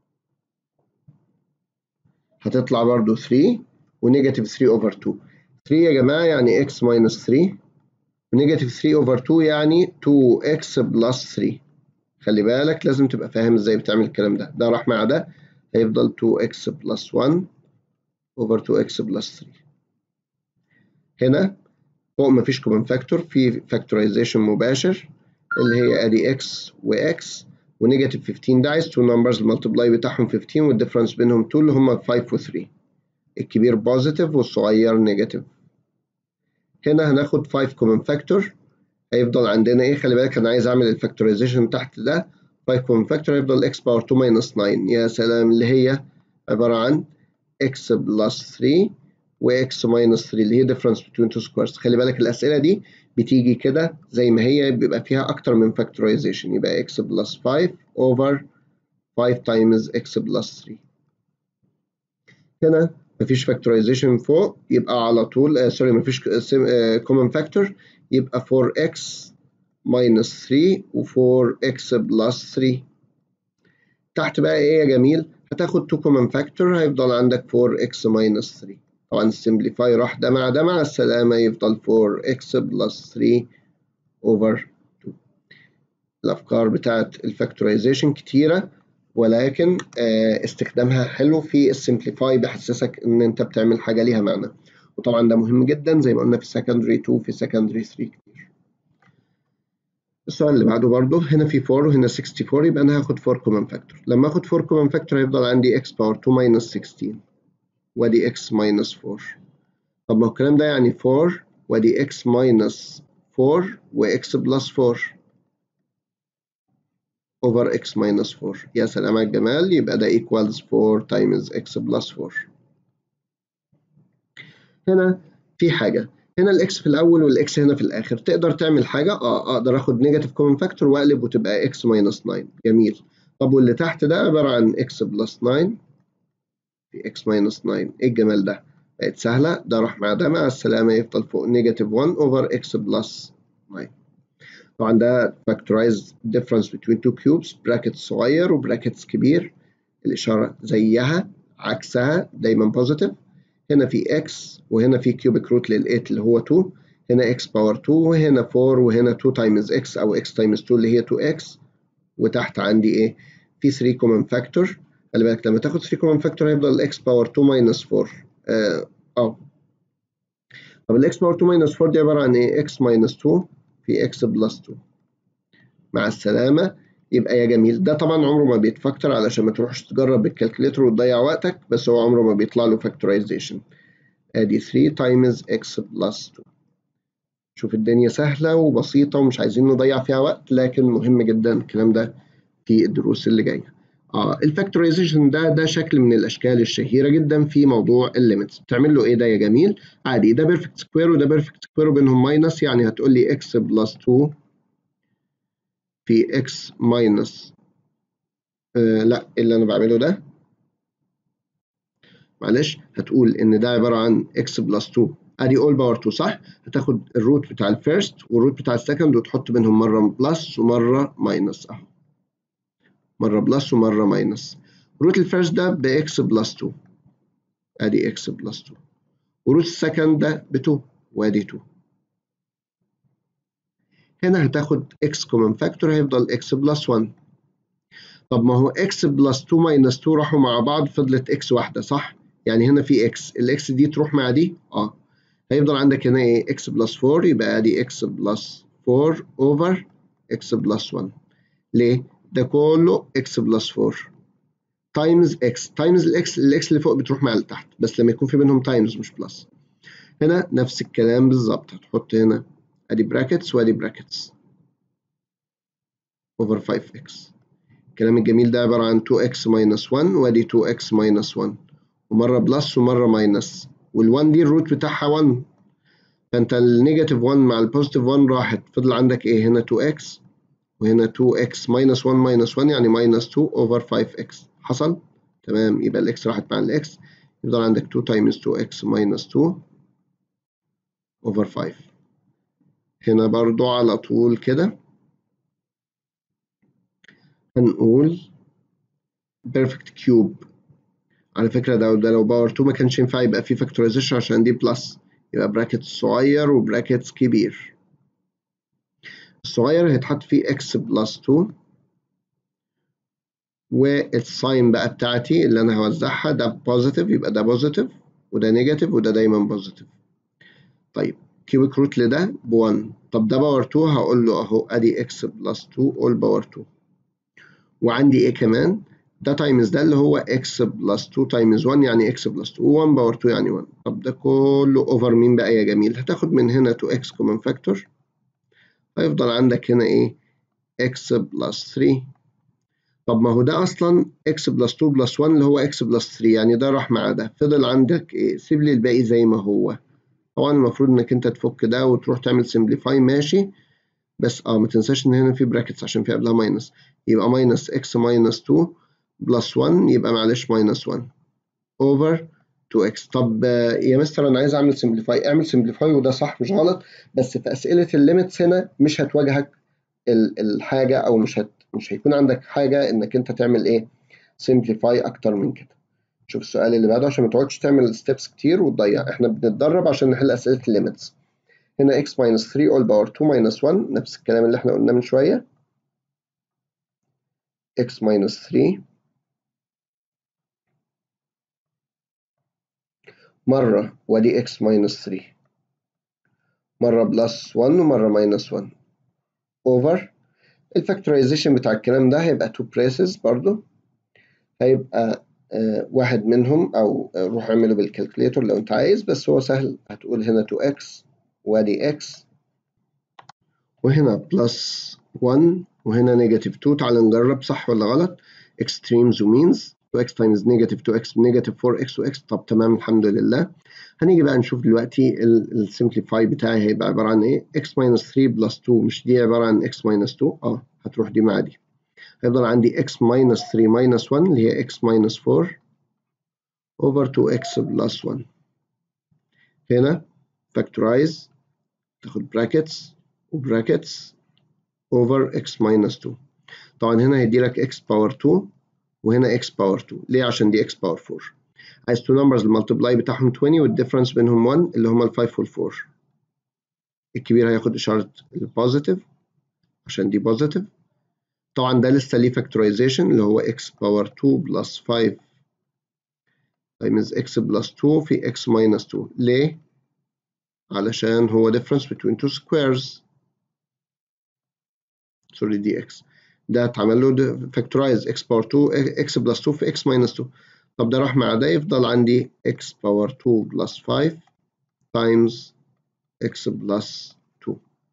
Speaker 1: هتطلع برضو 3 ونيجاتيف 3 over 2 3 يا جماعة يعني x minus 3 ونيجاتيف 3 over 2 يعني 2x plus 3 خلي بالك لازم تبقى فاهم ازاي بتعمل الكلام ده ده راح مع ده هيفضل 2x plus 1 over 2x plus 3 هنا فوق مفيش كومن فاكتور في فاكتورايزيشن مباشر اللي هي ادي x و x ونيجاتيف 15 ده عايز 2 نمبرز الملتبلاي بتاعهم 15 والديفرنس بينهم 2 اللي هم 5 و 3 الكبير بوزيتيف والصغير نيجاتيف هنا هناخد 5 كومن فاكتور هيفضل عندنا ايه خلي بالك انا عايز اعمل الفاكتورايزيشن تحت ده 5 كومن فاكتور هيفضل x باور 2 minus 9 يا سلام اللي هي عبارة عن x بلس 3 و x minus 3 اللي هي difference between two squares خلي بالك الأسئلة دي بتيجي كده زي ما هي بيبقى فيها أكتر من factorization يبقى x plus 5 over 5 times x plus 3 هنا مفيش factorization فوق يبقى على طول آه سوري مفيش آه common factor يبقى 4x minus 3 و 4x plus 3 تحت بقى ايه يا جميل هتاخد 2 common factor هيفضل عندك 4x minus 3 طبعا السمبليفاي راح ده مع ده مع السلامة يفضل 4x plus 3 over 2 الأفكار بتاعت الفاكتورايزيشن كتيرة ولكن استخدامها حلو في السمبليفاي بيحسسك إن أنت بتعمل حاجة ليها معنى وطبعا ده مهم جدا زي ما قلنا في سكندري 2 في سكندري 3 كتير السؤال اللي بعده برضه هنا في 4 وهنا 64 يبقى أنا هاخد 4 كومن فاكتور لما آخد 4 كومن فاكتور هيفضل عندي x باور 2 minus 16 وادي x minus 4 طب ما هو الكلام ده يعني 4 وادي x minus 4 و x plus 4 over x minus 4 يا سلام على الجمال يبقى ده equals 4 times x plus 4 هنا في حاجة هنا الاكس في الأول والاكس هنا في الآخر تقدر تعمل حاجة اه أقدر آخد نيجاتيف كومن فاكتور وأقلب وتبقى x minus 9 جميل طب واللي تحت ده عبارة عن x plus 9 في x minus 9 ايه الجمال ده بقت سهلة ده راح مع ده مع السلامة يفضل فوق نيجاتيف 1 over x plus 9 طبعا ده factorize difference between two cubes براكت صغير وبراكتس كبير الإشارة زيها عكسها دايما positive هنا في x وهنا في cubic root لل 8 اللي هو 2 هنا x باور 2 وهنا 4 وهنا 2 times x أو x times 2 اللي هي 2x وتحت عندي إيه في 3 common factor خلي بالك لما تاخد 3 كومن فاكتور هيفضل الاكس باور 2 ماينس 4 اه اه طب الاكس باور 2 ماينس 4 دي عباره عن ايه اكس ماينس 2 في اكس بلس 2 مع السلامه يبقى يا جميل ده طبعا عمره ما بيتفكتور علشان ما تروحش تجرب بالكالكوليتر وتضيع وقتك بس هو عمره ما بيطلع له فاكتورايزيشن ادي 3 تايمز اكس بلس 2 شوف الدنيا سهله وبسيطه ومش عايزين نضيع فيها وقت لكن مهم جدا الكلام ده في الدروس اللي جايه اه الفاكتورايزيشن ده ده شكل من الاشكال الشهيره جدا في موضوع الليميتس بتعمل له ايه ده يا جميل عادي ده بيرفكت سكوير وده بيرفكت سكوير وبينهم ماينس يعني هتقول لي اكس بلس 2 في اكس ماينس آه لا اللي انا بعمله ده معلش هتقول ان ده عباره عن اكس بلس 2 ادي اول باور 2 صح هتاخد الروت بتاع الفيرست والروت بتاع السكند وتحط بينهم مره بلس ومره ماينس اهو مرة بلس ومرة ماينس روت الفيرست ده بإكس بلس 2 أدي إكس بلس 2 وروت السكند ده ب 2 وأدي 2 هنا هتاخد إكس كومن فاكتور هيفضل إكس بلس 1 طب ما هو إكس بلس 2 ماينس 2 راحوا مع بعض فضلت إكس واحدة صح؟ يعني هنا في إكس الإكس دي تروح مع دي؟ آه هيفضل عندك هنا إيه إكس بلس 4 يبقى أدي إكس بلس 4 أوفر إكس بلس 1 ليه؟ ده كله x بلس 4 تايمز اكس تايمز الاكس الاكس اللي فوق بتروح مع اللي تحت بس لما يكون في بينهم تايمز مش بلس هنا نفس الكلام بالظبط هتحط هنا ادي براكتس وادي براكتس over 5x الكلام الجميل ده عبارة عن 2x minus 1 وادي 2x minus 1 ومرة بلس ومرة ماينس وال1 دي الروت بتاعها 1 فانت النيجاتيف 1 مع البوزيتيف 1 راحت فضل عندك ايه هنا 2x وهنا 2x minus 1 minus 1 يعني minus 2 over 5x حصل تمام يبقى الاكس راحت مع الاكس يفضل عندك 2 times 2x minus 2 over 5 هنا برضو على طول كده هنقول perfect cube على فكرة ده, ده لو باور 2 ما كانش ينفع يبقى فيه فاكتورايزيشن عشان دي بلس يبقى براكت صغير وبراكت كبير الصغير هيتحط فيه x بلس 2 والساين بقى بتاعتي اللي انا هوزعها ده بوزيتيف يبقى ده بوزيتيف وده نيجاتيف وده دايما بوزيتيف طيب كيوبيك روت لده ب 1 طب ده باور 2 هقول له اهو ادي x بلس 2 اول باور 2 وعندي ايه كمان ده تايمز ده اللي هو x بلس 2 تايمز 1 يعني x بلس 2 1 باور 2 يعني 1 طب ده كله اوفر مين بقى يا جميل هتاخد من هنا 2x كومن فاكتور هيفضل عندك هنا ايه x بلس 3 طب ما هو ده اصلا x بلس 2 بلس 1 اللي هو x بلس 3 يعني ده راح مع ده فضل عندك ايه سيب لي الباقي زي ما هو طبعا المفروض انك انت تفك ده وتروح تعمل سمبليفاي ماشي بس اه ما تنساش ان هنا في براكتس عشان في قبلها ماينس يبقى ماينس x ماينس 2 بلس 1 يبقى معلش ماينس 1 اوفر 2x طب يا مستر انا عايز اعمل سمبليفاي اعمل سمبليفاي وده صح مش غلط بس في اسئله الليميتس هنا مش هتواجهك الحاجه او مش هت مش هيكون عندك حاجه انك انت تعمل ايه سمبليفاي اكتر من كده شوف السؤال اللي بعده عشان ما تقعدش تعمل ستيبس كتير وتضيع احنا بنتدرب عشان نحل اسئله الليميتس هنا x minus 3 all power 2 minus 1 نفس الكلام اللي احنا قلناه من شويه x minus 3 مرة وادي x minus 3 مرة بلس 1 ومرة minus 1 over الفاكتورايزيشن بتاع الكلام ده هيبقى two braces برضو هيبقى آه واحد منهم أو آه روح اعمله بالكالكوليتور لو أنت عايز بس هو سهل هتقول هنا 2x وادي x وهنا بلس 1 وهنا نيجاتيف 2 تعال نجرب صح ولا غلط extremes ومينز 2x times negative 2x negative 4x وx طب تمام الحمد لله هنيجي بقى نشوف دلوقتي السمبليفاي بتاعي هيبقى عبارة عن ايه x minus 3 plus 2 مش دي عبارة عن x minus 2 اه هتروح دي مع دي هيفضل عندي x minus 3 minus 1 اللي هي x minus 4 over 2x plus 1 هنا factorize تاخد brackets وبراكتس over x minus 2 طبعا هنا هيدي لك x power 2 وهنا x باور 2 ليه عشان دي x باور 4 عايز تو نمبرز المالتبلاي بتاعهم 20 والديفرنس بينهم 1 اللي هما ال 5 وال 4 الكبير هياخد اشاره البوزيتيف عشان دي بوزيتيف طبعا ده لسه ليه فاكتورايزيشن اللي هو x باور 2 بلس 5 times x بلس 2 في x minus 2 ليه؟ علشان هو difference between two squares سوري دي x ده اتعمل له فاكتورايز x باور 2 x بلس 2 في x ماينس 2 طب ده راح مع ده يفضل عندي x باور 2 بلس 5 تايمز x بلس 2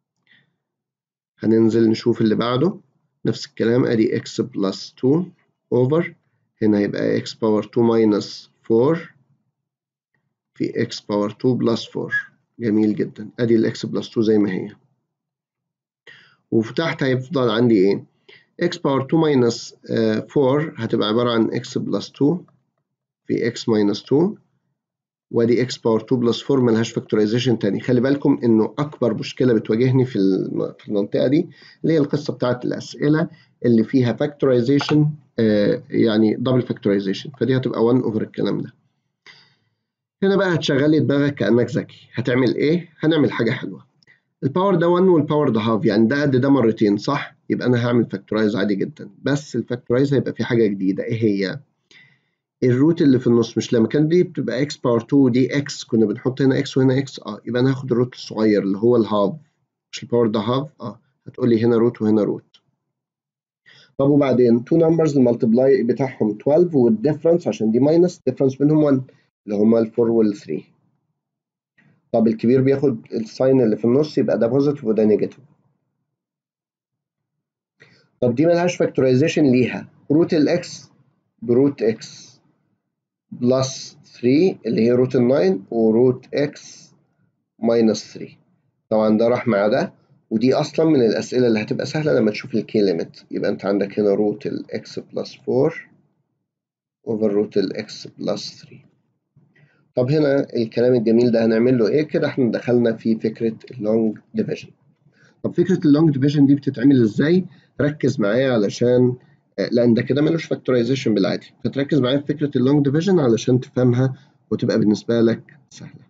Speaker 1: هننزل نشوف اللي بعده نفس الكلام ادي x بلس 2 اوفر هنا يبقى x باور 2 ماينس 4 في x باور 2 بلس 4 جميل جدا ادي الاكس بلس 2 زي ما هي وفي تحت هيفضل عندي ايه x باور 2 minus 4 هتبقى عبارة عن x بلس 2 في x minus 2 وادي x باور 2 بلس 4 ملهاش فاكتورايزيشن تاني خلي بالكم انه اكبر مشكلة بتواجهني في المنطقة دي اللي هي القصة بتاعت الاسئلة اللي فيها فاكتورايزيشن يعني دبل فاكتورايزيشن فدي هتبقى 1 اوفر الكلام ده هنا بقى هتشغلي دماغك كأنك ذكي هتعمل ايه؟ هنعمل حاجة حلوة الباور ده 1 والباور ده هاف يعني ده قد ده مرتين صح؟ يبقى انا هعمل فاكتورايز عادي جدا بس الفاكتورايز هيبقى فيه حاجه جديده ايه هي الروت اللي في النص مش لما كان دي بتبقى اكس باور 2 ودي اكس كنا بنحط هنا اكس وهنا اكس اه يبقى انا هاخد الروت الصغير اللي هو الهاف مش الباور ده هاف اه هتقول لي هنا روت وهنا روت طب وبعدين تو نمبرز الملتبلاي بتاعهم 12 والديفرنس عشان دي ماينس ديفرنس بينهم 1 اللي هما ال 4 وال 3 طب الكبير بياخد الساين اللي في النص يبقى ده بوزيتيف وده نيجاتيف طب دي ملهاش فاكتورايزيشن ليها روت الاكس بروت اكس بلس 3 اللي هي روت ال 9 وروت اكس ماينس 3 طبعا ده راح مع ده ودي اصلا من الاسئله اللي هتبقى سهله لما تشوف الكي ليميت يبقى انت عندك هنا روت الاكس بلس 4 اوفر روت الاكس بلس 3 طب هنا الكلام الجميل ده هنعمل له ايه كده احنا دخلنا في فكره اللونج ديفيجن طب فكره اللونج ديفيجن دي بتتعمل ازاي ركز معايا علشان لان ده كده ملوش فاكتورايزيشن بالعادي فتركز معايا في فكره اللونج ديفيجن علشان تفهمها وتبقى بالنسبه لك سهله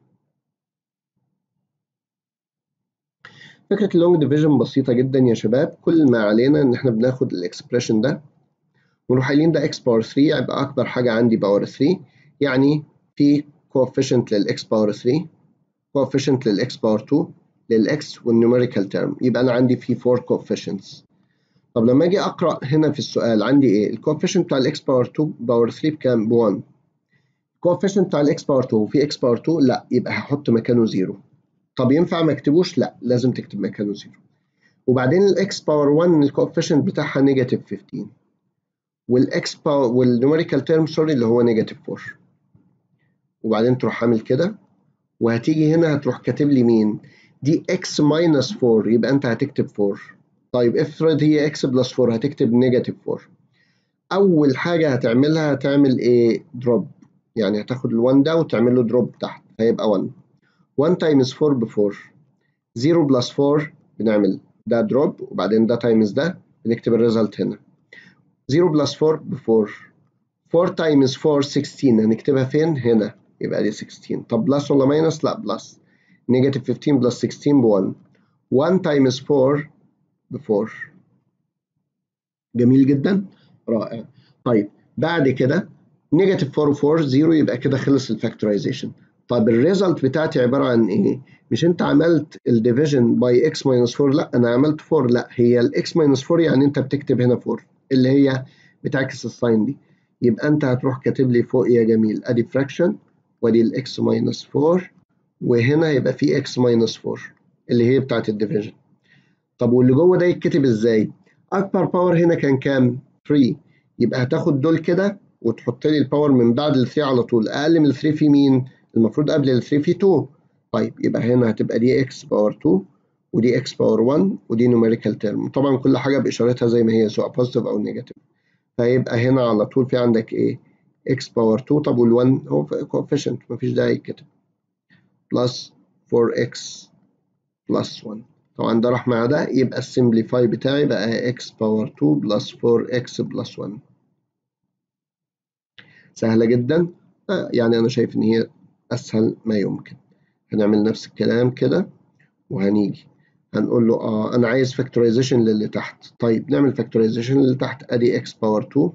Speaker 1: فكره اللونج ديفيجن بسيطه جدا يا شباب كل ما علينا ان احنا بناخد الاكسبريشن ده ونروح قايلين ده اكس باور 3 يبقى اكبر حاجه عندي باور 3 يعني في coefficient للاكس باور 3 coefficient للاكس باور 2 للاكس والنيوميريكال تيرم يبقى انا عندي في 4 coefficients طب لما اجي اقرا هنا في السؤال عندي ايه الكوفيشنت بتاع الاكس باور 2 باور 3 بكام ب 1 الكوفيشنت بتاع الاكس باور 2 في اكس باور 2 لا يبقى هحط مكانه 0 طب ينفع ما اكتبوش لا لازم تكتب مكانه 0 وبعدين الاكس باور 1 الكوفيشنت بتاعها نيجاتيف 15 والاكس باور والنيوميريكال تيرم سوري اللي هو نيجاتيف 4 وبعدين تروح عامل كده وهتيجي هنا هتروح كاتب لي مين دي اكس ماينس 4 يبقى انت هتكتب 4 طيب افرض هي اكس بلس 4 هتكتب نيجاتيف 4 اول حاجه هتعملها هتعمل ايه دروب يعني هتاخد ال1 ده وتعمل له دروب تحت هيبقى 1 1 تايمز 4 ب 4 0 بلس 4 بنعمل ده دروب وبعدين ده تايمز ده بنكتب الريزلت هنا 0 بلس 4 ب 4 4 تايمز 4 16 هنكتبها فين هنا يبقى دي 16 طب بلس ولا ماينس لا بلس نيجاتيف 15 بلس 16 ب 1 1 تايمز 4 ب 4 جميل جدا رائع طيب بعد كده نيجاتيف 4 و 4 0 يبقى كده خلص الفاكتورايزيشن طب الريزلت بتاعتي عباره عن ايه مش انت عملت الديفيجن باي اكس ماينس 4 لا انا عملت 4 لا هي الاكس ماينس 4 يعني انت بتكتب هنا 4 اللي هي بتعكس الساين دي يبقى انت هتروح كاتب لي فوق يا جميل ادي فراكشن وادي الاكس ماينس 4 وهنا يبقى في اكس ماينس 4 اللي هي بتاعت الديفيجن طب واللي جوه ده يتكتب ازاي اكبر باور هنا كان كام 3 يبقى هتاخد دول كده وتحط لي الباور من بعد ال 3 على طول اقل من ال 3 في مين المفروض قبل ال 3 في 2 طيب يبقى هنا هتبقى دي اكس باور 2 ودي اكس باور 1 ودي نوميريكال تيرم طبعا كل حاجه باشارتها زي ما هي سواء بوزيتيف او نيجاتيف فيبقى هنا على طول في عندك ايه اكس باور 2 طب وال1 هو كوفيشنت مفيش داعي يتكتب بلس 4x بلس 1 طبعا ده راح مع ده يبقى السمبليفاي بتاعي بقى x باور 2 بلس 4x بلس 1 سهلة جدا آه يعني أنا شايف إن هي أسهل ما يمكن هنعمل نفس الكلام كده وهنيجي هنقول له اه انا عايز فاكتورايزيشن للي تحت طيب نعمل فاكتورايزيشن للي تحت ادي x باور 2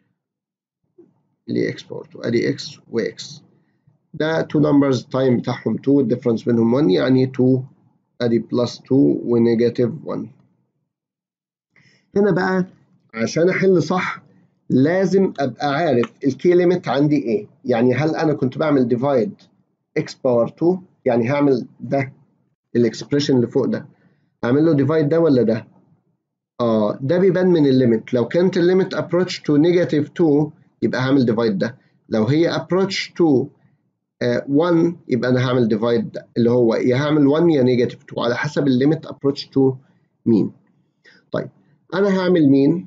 Speaker 1: ل x باور 2 ادي x و x ده two numbers time بتاعهم 2 الديفرنس بينهم 1 يعني 2 ادي بلس 2 ونيجاتيف 1 هنا بقى عشان احل صح لازم ابقى عارف الكي ليميت عندي ايه يعني هل انا كنت بعمل ديفايد x باور 2 يعني هعمل ده الاكسبريشن اللي فوق ده هعمل له ديفايد ده ولا ده اه ده بيبان من الليميت لو كانت الليميت ابروتش تو نيجاتيف 2 يبقى هعمل ديفايد ده لو هي ابروتش تو 1 يبقى انا هعمل ديفايد ده اللي هو يا هعمل 1 يا نيجاتيف 2 على حسب الليميت ابروتش تو مين طيب انا هعمل مين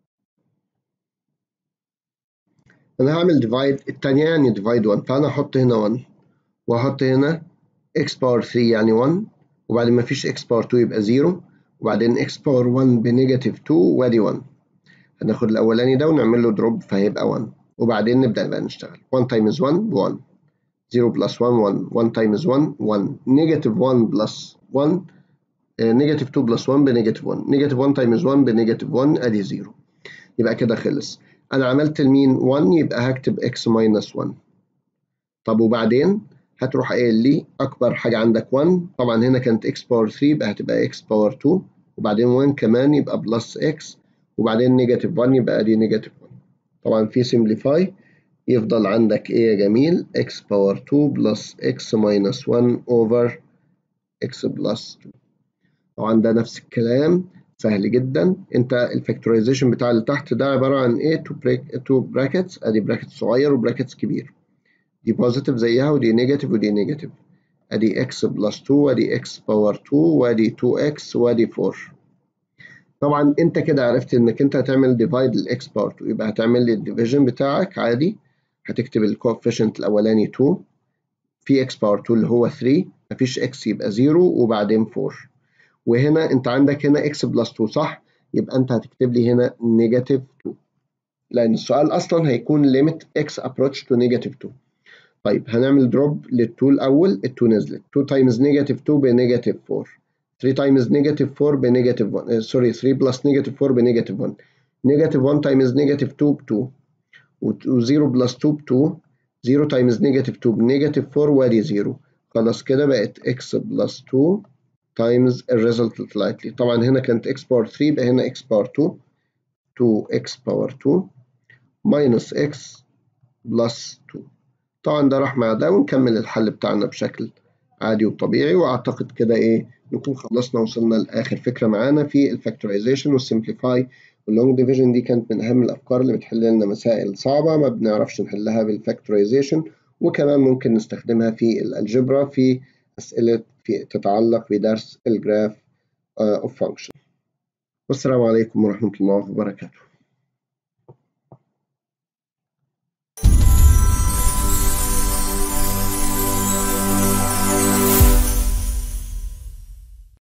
Speaker 1: انا هعمل ديفايد الثانيه يعني ديفايد 1 فانا احط هنا 1 واحط هنا x باور 3 يعني 1 وبعدين ما فيش x باور 2 يبقى 0 وبعدين x باور 1 بنيجاتيف 2 وادي 1 هناخد الاولاني ده ونعمل له دروب فهيبقى 1 وبعدين نبدا بقى نشتغل 1 تايمز 1 ب 1 0 بلس 1 1 1 تايمز 1 1 نيجاتيف 1 بلس 1 نيجاتيف 2 بلس 1 بنيجاتيف 1 نيجاتيف 1 تايمز 1 بنيجاتيف 1 ادي 0 يبقى كده خلص انا عملت المين 1 يبقى هكتب x ماينس 1 طب وبعدين هتروح قايل لي اكبر حاجه عندك 1 طبعا هنا كانت x باور 3 يبقى هتبقى x باور 2 وبعدين 1 كمان يبقى بلس x وبعدين نيجاتيف 1 يبقى دي نيجاتيف 1 طبعا في سمبليفاي يفضل عندك ايه يا جميل x باور 2 بلس x minus 1 over x بلس 2 طبعا ده نفس الكلام سهل جدا انت الفاكتورايزيشن بتاع اللي تحت ده عباره عن ايه تو بريك تو براكتس ادي براكت صغير وبراكتس كبير دي بوزيتيف زيها ودي نيجاتيف ودي نيجاتيف ادي x بلس 2 وادي x باور 2 وادي 2x وادي 4 طبعا انت كده عرفت انك انت هتعمل ديفايد الاكس باور 2 يبقى هتعمل لي الديفيجن بتاعك عادي هتكتب الكوفيشنت الاولاني 2 في x باور 2 اللي هو 3 مفيش x يبقى 0 وبعدين 4 وهنا انت عندك هنا x بلس 2 صح يبقى انت هتكتب لي هنا نيجاتيف 2 لان السؤال اصلا هيكون ليميت x approach to نيجاتيف 2 طيب هنعمل دروب لل2 الاول ال2 نزلت 2 تايمز نيجاتيف 2 بنيجاتيف 4 3 تايمز نيجاتيف 4 بنيجاتيف 1 سوري 3 بلس نيجاتيف 4 بنيجاتيف 1 نيجاتيف 1 تايمز نيجاتيف 2 ب 2 و0 بلس 2 ب 2 0 تايمز نيجاتيف 2 بنيجاتيف 4 وادي 0 خلاص كده بقت x بلس 2 تايمز الريزلت اللي طلعت لي طبعا هنا كانت x باور 3 يبقى هنا x باور 2 2x باور 2 ماينس x بلس 2 طبعا ده راح مع ده ونكمل الحل بتاعنا بشكل عادي وطبيعي واعتقد كده ايه نكون خلصنا وصلنا لاخر فكره معانا في الفاكتورايزيشن والسمبليفاي واللونج ديفيجن دي كانت من اهم الافكار اللي بتحل لنا مسائل صعبه ما بنعرفش نحلها بالفاكتورايزيشن وكمان ممكن نستخدمها في الالجبرا في اسئله في تتعلق بدرس الجراف اوف فانكشن والسلام عليكم ورحمه الله وبركاته